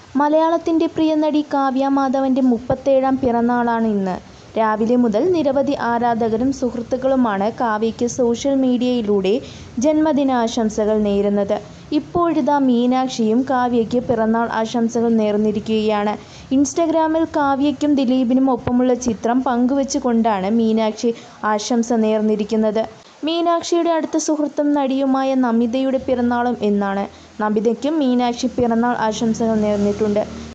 മലയാളത്തിൻ്റെ പ്രിയ നടി കാവ്യ മാധവന്റെ മുപ്പത്തേഴാം പിറന്നാളാണ് ഇന്ന്. രാവിലെ മുതൽ നിരവധി ആരാധകരും സുഹൃത്തുക്കളുമാണ് കാവ്യയ്ക്ക് സോഷ്യൽ മീഡിയയിലൂടെ ജന്മദിനാശംസകൾ നേരുന്നത്. ഇപ്പോഴിതാ മീനാക്ഷിയും കാവ്യയ്ക്ക് പിറന്നാൾ ആശംസകൾ നേർന്നിരിക്കുകയാണ്. ഇൻസ്റ്റഗ്രാമിൽ കാവ്യയ്ക്കും ദിലീപിനും ഒപ്പമുള്ള ചിത്രം പങ്കുവെച്ചുകൊണ്ടാണ് മീനാക്ഷി ആശംസ നേർന്നിരിക്കുന്നത്. മീനാക്ഷിയുടെ അടുത്ത സുഹൃത്തും നടിയുമായ നമിതയുടെ പിറന്നാളും ഇന്നാണ്. നമിതയ്ക്കും മീനാക്ഷി പിറന്നാൾ ആശംസകൾ നേർന്നിട്ടുണ്ട്.